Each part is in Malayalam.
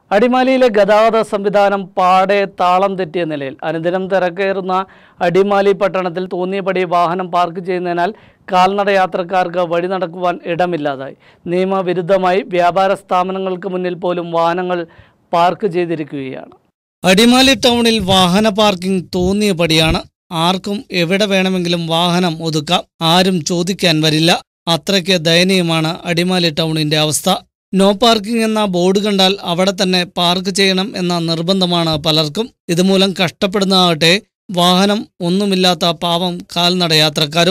അടിമാലിയിലെ ഗതാഗത സംവിധാനം പാടെ താളം തെറ്റിയ നിലയിൽ അനുദിനം തിരക്കേറുന്ന അടിമാലി പട്ടണത്തിൽ തോന്നിയപടി വാഹനം പാർക്ക് ചെയ്യുന്നതിനാൽ കാൽനട യാത്രക്കാർക്ക് വഴി നടക്കുവാൻ ഇടമില്ലാതായി നിയമവിരുദ്ധമായി വ്യാപാര സ്ഥാപനങ്ങൾക്ക് മുന്നിൽ പോലും വാഹനങ്ങൾ പാർക്ക് ചെയ്തിരിക്കുകയാണ് അടിമാലി ടൗണിൽ വാഹന പാർക്കിംഗ് തോന്നിയപടിയാണ് ആർക്കും എവിടെ വേണമെങ്കിലും വാഹനം ഒതുക്കാം ആരും ചോദിക്കാൻ വരില്ല അത്രയ്ക്ക് ദയനീയമാണ് അടിമാലി ടൗണിന്റെ അവസ്ഥ നോ പാർക്കിംഗ് എന്ന ബോർഡ് കണ്ടാൽ അവിടെ തന്നെ പാർക്ക് ചെയ്യണം എന്ന നിർബന്ധമാണ് പലർക്കും ഇതുമൂലം കഷ്ടപ്പെടുന്നതാകട്ടെ വാഹനം ഒന്നുമില്ലാത്ത പാവം കാൽനട യാത്രക്കാരും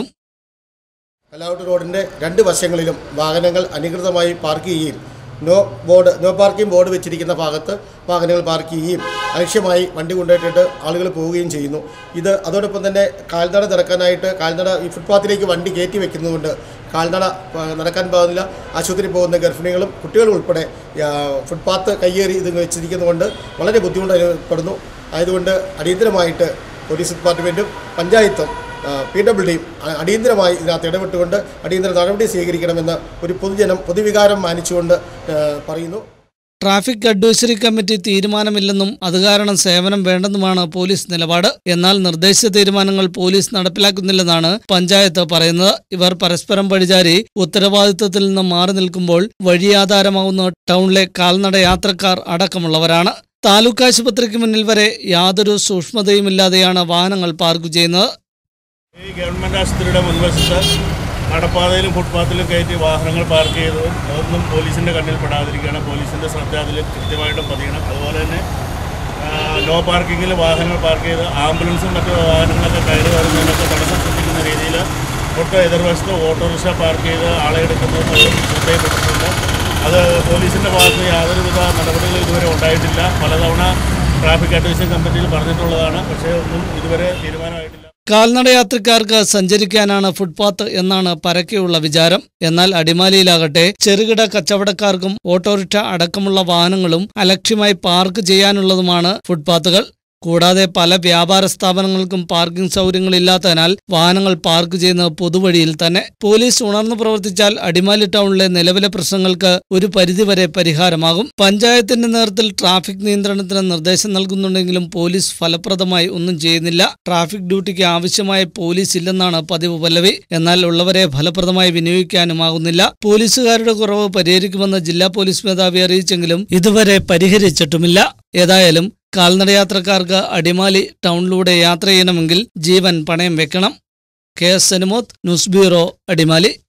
കല്ലാവട്ട് റോഡിൻ്റെ രണ്ട് വശങ്ങളിലും വാഹനങ്ങൾ അനധികൃതമായി പാർക്ക് ചെയ്യുകയും no board no parking board വെച്ചിരിക്കുന്ന ഭാഗത്ത് വാഹനങ്ങൾ പാർക്ക് ചെയ്യുകയും അലക്ഷ്യമായി വണ്ടി കൊണ്ടുപോയിട്ടിട്ട് ആളുകൾ പോവുകയും ചെയ്യുന്നു ഇത് അതോടൊപ്പം തന്നെ കാൽനട നടക്കാനായിട്ട് കാൽനട ഈ ഫുട്പാത്തിലേക്ക് വണ്ടി കയറ്റി വെക്കുന്നതുകൊണ്ട് കാൽനട ആ, നടക്കാൻ പോകുന്നില്ല ആശുപത്രി പോകുന്ന ഗർഭിണികളും കുട്ടികളും ഉൾപ്പെടെ ആ, ഫുട്പാത്ത് കയ്യേറി ഇത് വെച്ചിരിക്കുന്നതുകൊണ്ട് വളരെ ബുദ്ധിമുട്ട് അനുഭവപ്പെടുന്നു ആയതുകൊണ്ട് അടിയന്തരമായിട്ട് പോലീസ് ഡിപ്പാർട്ട്മെൻറ്റും പഞ്ചായത്തും പി ഡബ്ല്യു ഡിയും അടിയന്തരമായി ഇതിനകത്ത് ഇടപെട്ടുകൊണ്ട് അടിയന്തര നടപടി സ്വീകരിക്കണമെന്ന് ഒരു പൊതുജനം പൊതുവികാരം മാനിച്ചുകൊണ്ട് ആ, പറയുന്നു ട്രാഫിക് അഡ്വൈസറി കമ്മിറ്റി തീരുമാനമില്ലെന്നും അത് കാരണം സേവനം വേണ്ടെന്നുമാണ് പോലീസ് നിലപാട് എന്നാൽ നിർദ്ദേശിച്ച തീരുമാനങ്ങൾ പോലീസ് നടപ്പിലാക്കുന്നില്ലെന്നാണ് പഞ്ചായത്ത് പറയുന്നത് ഇവർ പരസ്പരം വഴിചാരി ഉത്തരവാദിത്തത്തിൽ നിന്ന് മാറി നിൽക്കുമ്പോൾ വഴിയാധാരമാവുന്ന ടൗണിലെ കാൽനട യാത്രക്കാർ അടക്കമുള്ളവരാണ് താലൂക്ക് ആശുപത്രിക്ക് മുന്നിൽ വരെ യാതൊരു സൂക്ഷ്മതയുമില്ലാതെയാണ് വാഹനങ്ങൾ പാർക്ക് ചെയ്യുന്നത് ഈ ഗവൺമെൻറ് ആശുപത്രിയുടെ മുൻവശത്ത് നടപ്പാതയിലും ഫുട്പാത്തിലും കയറ്റി വാഹനങ്ങൾ പാർക്ക് ചെയ്തതും അതൊന്നും പോലീസിൻ്റെ കണ്ണിൽ പെടാതിരിക്കുകയാണ് പോലീസിൻ്റെ ശ്രദ്ധ അതിൽ കൃത്യമായിട്ടും പതിയണം അതുപോലെ തന്നെ ആ, നോ പാർക്കിങ്ങിൽ വാഹനങ്ങൾ പാർക്ക് ചെയ്ത് ആംബുലൻസും മറ്റു വാഹനങ്ങളൊക്കെ കയറി വരുന്നതിനൊക്കെ തടസ്സം സൃഷ്ടിക്കുന്ന രീതിയിൽ തൊട്ട് എതിർവശത്ത് ഓട്ടോറിക്ഷ പാർക്ക് ചെയ്ത് ആളെ എടുക്കുന്നതും ശ്രദ്ധയിൽപ്പെട്ടിട്ടുണ്ട് അത് പോലീസിൻ്റെ ഭാഗത്ത് യാതൊരുവിധ നടപടികളും ഇതുവരെ ഉണ്ടായിട്ടില്ല പലതവണ ട്രാഫിക് അഡ്വൈസറി കമ്മിറ്റിയിൽ പറഞ്ഞിട്ടുള്ളതാണ് പക്ഷേ ഒന്നും ഇതുവരെ തീരുമാനമായിട്ടില്ല കാൽനട യാത്രക്കാർക്ക് സഞ്ചരിക്കാനാണ് ഫുട്പാത്ത് എന്നാണ് പരക്കെയുള്ള വിചാരം എന്നാൽ അടിമാലിയിലാകട്ടെ ചെറുകിട കച്ചവടക്കാർക്കും ഓട്ടോറിക്ഷ അടക്കമുള്ള വാഹനങ്ങളും അലക്ഷ്യമായി പാർക്ക് ചെയ്യാനുള്ളതുമാണ് ഫുട്പാത്തുകൾ കൂടാതെ പല വ്യാപാര സ്ഥാപനങ്ങൾക്കും പാർക്കിംഗ് സൗകര്യങ്ങളില്ലാത്തതിനാൽ വാഹനങ്ങൾ പാർക്ക് ചെയ്യുന്നത് പൊതുവഴിയിൽ തന്നെ പോലീസ് ഉണർന്നു പ്രവർത്തിച്ചാൽ അടിമാലി ടൗണിലെ നിലവിലെ പ്രശ്നങ്ങൾക്ക് ഒരു പരിധിവരെ പരിഹാരമാകും പഞ്ചായത്തിന്റെ നേതൃത്വത്തിൽ ട്രാഫിക് നിയന്ത്രണത്തിന് നിർദ്ദേശം നൽകുന്നുണ്ടെങ്കിലും പോലീസ് ഫലപ്രദമായി ഒന്നും ചെയ്യുന്നില്ല ട്രാഫിക് ഡ്യൂട്ടിക്ക് ആവശ്യമായ പോലീസ് ഇല്ലെന്നാണ് പതിവ് പല്ലവി എന്നാൽ ഉള്ളവരെ ഫലപ്രദമായി വിനിയോഗിക്കാനുമാകുന്നില്ല പോലീസുകാരുടെ കുറവ് പരിഹരിക്കുമെന്ന് ജില്ലാ പോലീസ് മേധാവി അറിയിച്ചെങ്കിലും ഇതുവരെ പരിഹരിച്ചിട്ടുമില്ല ഏതായാലും കാൽനടയാത്രക്കാർക്ക് അടിമാലി ടൗണിലൂടെ യാത്ര ചെയ്യണമെങ്കിൽ ജീവൻ പണയം വെക്കണം K S Anumod news bureau Adimali